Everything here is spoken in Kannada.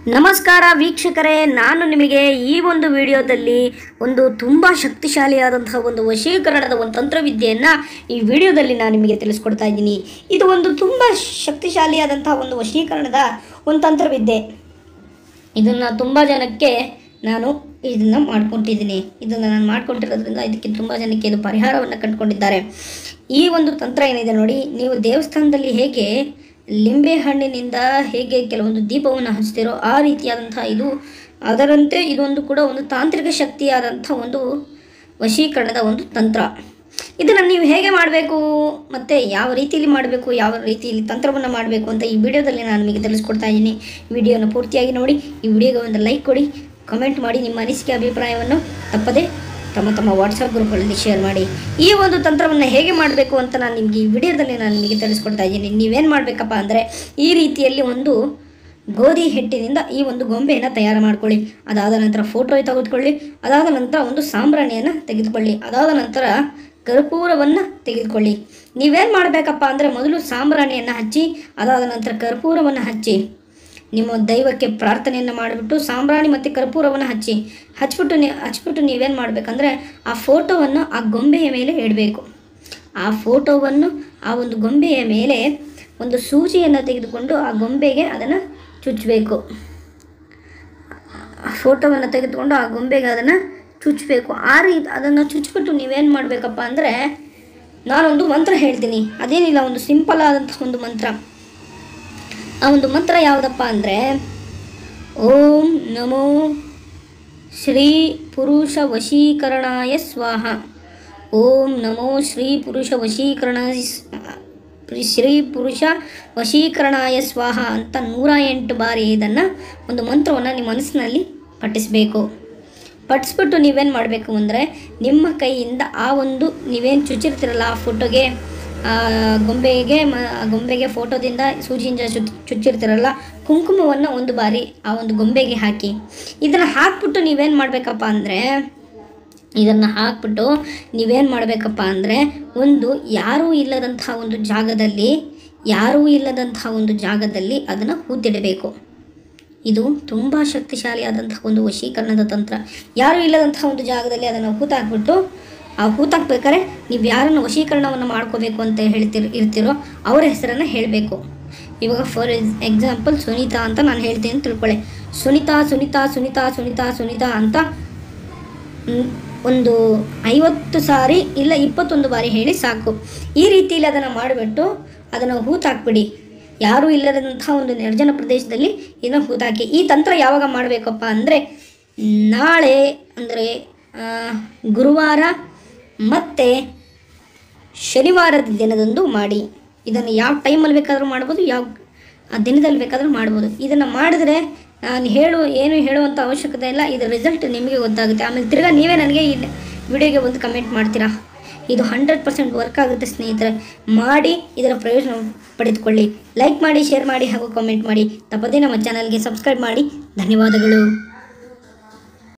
ನಮಸ್ಕಾರ ವೀಕ್ಷಕರೇ ನಾನು ನಿಮಗೆ ಈ ಒಂದು ವಿಡಿಯೋದಲ್ಲಿ ಒಂದು ತುಂಬ ಶಕ್ತಿಶಾಲಿಯಾದಂತಹ ಒಂದು ವಶೀಕರಣದ ಒಂದು ತಂತ್ರವಿದ್ಯೆಯನ್ನು ಈ ವಿಡಿಯೋದಲ್ಲಿ ನಾನು ನಿಮಗೆ ತಿಳಿಸ್ಕೊಡ್ತಾ ಇದ್ದೀನಿ ಇದು ಒಂದು ತುಂಬ ಶಕ್ತಿಶಾಲಿಯಾದಂತಹ ಒಂದು ವಶೀಕರಣದ ಒಂದು ತಂತ್ರವಿದ್ಯೆ ಇದನ್ನು ತುಂಬ ಜನಕ್ಕೆ ನಾನು ಇದನ್ನು ಮಾಡ್ಕೊಟ್ಟಿದ್ದೀನಿ ಇದನ್ನು ನಾನು ಮಾಡ್ಕೊಟ್ಟಿರೋದ್ರಿಂದ ಇದಕ್ಕೆ ತುಂಬ ಜನಕ್ಕೆ ಇದು ಪರಿಹಾರವನ್ನು ಕಂಡುಕೊಂಡಿದ್ದಾರೆ ಈ ಒಂದು ತಂತ್ರ ಏನಿದೆ ನೋಡಿ ನೀವು ದೇವಸ್ಥಾನದಲ್ಲಿ ಹೇಗೆ ಲಿಂಬೆ ಹಣ್ಣಿನಿಂದ ಹೇಗೆ ಕೆಲವೊಂದು ದೀಪವನ್ನು ಹಚ್ತೀರೋ ಆ ರೀತಿಯಾದಂಥ ಇದು ಅದರಂತೆ ಇದೊಂದು ಕೂಡ ಒಂದು ತಾಂತ್ರಿಕ ಶಕ್ತಿಯಾದಂಥ ಒಂದು ವಶೀಕರಣದ ಒಂದು ತಂತ್ರ ಇದನ್ನು ನೀವು ಹೇಗೆ ಮಾಡಬೇಕು ಮತ್ತು ಯಾವ ರೀತಿಯಲ್ಲಿ ಮಾಡಬೇಕು ಯಾವ ರೀತಿಯಲ್ಲಿ ತಂತ್ರವನ್ನು ಮಾಡಬೇಕು ಅಂತ ಈ ವಿಡಿಯೋದಲ್ಲಿ ನಾನು ನಿಮಗೆ ತಿಳಿಸ್ಕೊಡ್ತಾ ಇದ್ದೀನಿ ವಿಡಿಯೋನ ಪೂರ್ತಿಯಾಗಿ ನೋಡಿ ಈ ವಿಡಿಯೋಗೆ ಒಂದು ಲೈಕ್ ಕೊಡಿ ಕಮೆಂಟ್ ಮಾಡಿ ನಿಮ್ಮ ಅನಿಸಿಕೆ ಅಭಿಪ್ರಾಯವನ್ನು ತಪ್ಪದೆ ತಮ್ಮ ತಮ್ಮ ವಾಟ್ಸಪ್ ಗ್ರೂಪ್ಗಳಲ್ಲಿ ಶೇರ್ ಮಾಡಿ ಈ ಒಂದು ತಂತ್ರವನ್ನು ಹೇಗೆ ಮಾಡಬೇಕು ಅಂತ ನಾನು ನಿಮಗೆ ಈ ವಿಡಿಯೋದಲ್ಲಿ ನಾನು ನಿಮಗೆ ತಿಳಿಸ್ಕೊಡ್ತಾ ಇದ್ದೀನಿ ನೀವೇನು ಮಾಡಬೇಕಪ್ಪ ಅಂದರೆ ಈ ರೀತಿಯಲ್ಲಿ ಒಂದು ಗೋಧಿ ಹಿಟ್ಟಿನಿಂದ ಈ ಒಂದು ಗೊಂಬೆಯನ್ನು ತಯಾರು ಮಾಡ್ಕೊಳ್ಳಿ ಅದಾದ ನಂತರ ಫೋಟೋ ತೆಗೆದುಕೊಳ್ಳಿ ಅದಾದ ನಂತರ ಒಂದು ಸಾಂಬ್ರಾಣಿಯನ್ನು ತೆಗೆದುಕೊಳ್ಳಿ ಅದಾದ ನಂತರ ಕರ್ಪೂರವನ್ನು ತೆಗೆದುಕೊಳ್ಳಿ ನೀವೇನು ಮಾಡಬೇಕಪ್ಪ ಅಂದರೆ ಮೊದಲು ಸಾಂಬ್ರಾಣಿಯನ್ನು ಹಚ್ಚಿ ಅದಾದ ನಂತರ ಕರ್ಪೂರವನ್ನು ಹಚ್ಚಿ ನಿಮ್ಮ ದೈವಕ್ಕೆ ಪ್ರಾರ್ಥನೆಯನ್ನು ಮಾಡಿಬಿಟ್ಟು ಸಾಂಬ್ರಾಣಿ ಮತ್ತು ಕರ್ಪೂರವನ್ನು ಹಚ್ಚಿ ಹಚ್ಬಿಟ್ಟು ನೀ ಹಚ್ಬಿಟ್ಟು ನೀವೇನು ಮಾಡಬೇಕಂದ್ರೆ ಆ ಫೋಟೋವನ್ನು ಆ ಗೊಂಬೆಯ ಮೇಲೆ ಇಡಬೇಕು ಆ ಫೋಟೋವನ್ನು ಆ ಒಂದು ಗೊಂಬೆಯ ಮೇಲೆ ಒಂದು ಸೂಜಿಯನ್ನು ತೆಗೆದುಕೊಂಡು ಆ ಗೊಂಬೆಗೆ ಅದನ್ನು ಚುಚ್ಚಬೇಕು ಫೋಟೋವನ್ನು ತೆಗೆದುಕೊಂಡು ಆ ಗೊಂಬೆಗೆ ಅದನ್ನು ಚುಚ್ಚಬೇಕು ಆ ರೀತಿ ಅದನ್ನು ಚುಚ್ಚಿಬಿಟ್ಟು ನೀವೇನು ಮಾಡಬೇಕಪ್ಪ ಅಂದರೆ ನಾನೊಂದು ಮಂತ್ರ ಹೇಳ್ತೀನಿ ಅದೇನಿಲ್ಲ ಒಂದು ಸಿಂಪಲ್ ಆದಂಥ ಒಂದು ಮಂತ್ರ ಆ ಒಂದು ಮಂತ್ರ ಯಾವುದಪ್ಪ ಅಂದರೆ ಓಂ ನಮೋ ಶ್ರೀ ಪುರುಷ ವಶೀಕರಣಾಯ ಸ್ವಾಹ ಓಂ ನಮೋ ಶ್ರೀ ಪುರುಷ ವಶೀಕರಣ ಶ್ರೀ ಪುರುಷ ವಶೀಕರಣಾಯ ಸ್ವಾಹ ಅಂತ ನೂರ ಎಂಟು ಬಾರಿ ಇದನ್ನು ಒಂದು ಮಂತ್ರವನ್ನು ನಿಮ್ಮ ಮನಸ್ಸಿನಲ್ಲಿ ಪಠಿಸಬೇಕು ಪಠಿಸ್ಬಿಟ್ಟು ನೀವೇನು ಮಾಡಬೇಕು ಅಂದರೆ ನಿಮ್ಮ ಕೈಯಿಂದ ಆ ಒಂದು ನೀವೇನು ಚುಚ್ಚಿರ್ತೀರಲ್ಲ ಆ ಫೋಟೋಗೆ ಆ ಗೊಂಬೆಗೆ ಮ ಆ ಗೊಂಬೆಗೆ ಫೋಟೋದಿಂದ ಸೂಜಿಯಿಂದ ಚುಚ್ ಚುಚ್ಚಿರ್ತೀರಲ್ಲ ಕುಂಕುಮವನ್ನು ಒಂದು ಬಾರಿ ಆ ಒಂದು ಗೊಂಬೆಗೆ ಹಾಕಿ ಇದನ್ನು ಹಾಕ್ಬಿಟ್ಟು ನೀವೇನು ಮಾಡಬೇಕಪ್ಪ ಅಂದರೆ ಇದನ್ನು ಹಾಕ್ಬಿಟ್ಟು ನೀವೇನು ಮಾಡಬೇಕಪ್ಪ ಅಂದರೆ ಒಂದು ಯಾರೂ ಇಲ್ಲದಂಥ ಒಂದು ಜಾಗದಲ್ಲಿ ಯಾರೂ ಇಲ್ಲದಂಥ ಒಂದು ಜಾಗದಲ್ಲಿ ಅದನ್ನು ಹೂತಿಡಬೇಕು ಇದು ತುಂಬ ಶಕ್ತಿಶಾಲಿಯಾದಂತಹ ಒಂದು ವಶೀಕರಣದ ತಂತ್ರ ಯಾರೂ ಇಲ್ಲದಂತಹ ಒಂದು ಜಾಗದಲ್ಲಿ ಅದನ್ನು ಹೂತಾಕ್ಬಿಟ್ಟು ಆ ಹೂತಾಕ್ಬೇಕಾದ್ರೆ ನೀವು ಯಾರನ್ನು ವಶೀಕರಣವನ್ನು ಮಾಡ್ಕೋಬೇಕು ಅಂತ ಹೇಳ್ತಿರ್ ಇರ್ತೀರೋ ಅವರ ಹೆಸರನ್ನು ಹೇಳಬೇಕು ಇವಾಗ ಫಾರ್ ಎಕ್ಸಾಂಪಲ್ ಸುನೀತಾ ಅಂತ ನಾನು ಹೇಳ್ತೀನಿ ಅಂತ ತಿಳ್ಕೊಳ್ಳಿ ಸುನೀತಾ ಸುನೀತಾ ಸುನೀತಾ ಸುನೀತಾ ಸುನೀತಾ ಅಂತ ಮ್, ಒಂದು ಐವತ್ತು ಸಾರಿ ಇಲ್ಲ ಇಪ್ಪತ್ತೊಂದು ಬಾರಿ ಹೇಳಿ ಸಾಕು ಈ ರೀತಿಯಲ್ಲಿ ಅದನ್ನು ಮಾಡಿಬಿಟ್ಟು ಅದನ್ನು ಹೂತಾಕ್ಬಿಡಿ ಯಾರೂ ಇಲ್ಲದಂಥ ಒಂದು ನಿರ್ಜನ ಪ್ರದೇಶದಲ್ಲಿ ಇದನ್ನು ಹೂತಾಕಿ ಈ ತಂತ್ರ ಯಾವಾಗ ಮಾಡಬೇಕಪ್ಪ ಅಂದರೆ ನಾಳೆ ಅಂದರೆ ಗುರುವಾರ ಮತ್ತು ಶನಿವಾರದ ದಿನದಂದು ಮಾಡಿ ಇದನ್ನು ಯಾವ ಟೈಮಲ್ಲಿ ಬೇಕಾದರೂ ಮಾಡ್ಬೋದು ಯಾವ ಆ ದಿನದಲ್ಲಿ ಬೇಕಾದರೂ ಮಾಡ್ಬೋದು ಇದನ್ನು ಮಾಡಿದ್ರೆ ನಾನು ಹೇಳು ಏನು ಹೇಳುವಂಥ ಅವಶ್ಯಕತೆ ಇಲ್ಲ ಇದರ ರಿಸಲ್ಟ್ ನಿಮಗೆ ಗೊತ್ತಾಗುತ್ತೆ ಆಮೇಲೆ ತಿರ್ಗಾ ನೀವೇ ನನಗೆ ಈ ವಿಡಿಯೋಗೆ ಒಂದು ಕಮೆಂಟ್ ಮಾಡ್ತೀರಾ ಇದು ಹಂಡ್ರೆಡ್ ಪರ್ಸೆಂಟ್ ವರ್ಕ್ ಆಗುತ್ತೆ ಸ್ನೇಹಿತರೆ ಮಾಡಿ ಇದರ ಪ್ರಯೋಜನ ಪಡೆದುಕೊಳ್ಳಿ ಲೈಕ್ ಮಾಡಿ ಶೇರ್ ಮಾಡಿ ಹಾಗೂ ಕಾಮೆಂಟ್ ಮಾಡಿ ತಪ್ಪದೇ ನಮ್ಮ ಚಾನಲ್ಗೆ ಸಬ್ಸ್ಕ್ರೈಬ್ ಮಾಡಿ ಧನ್ಯವಾದಗಳು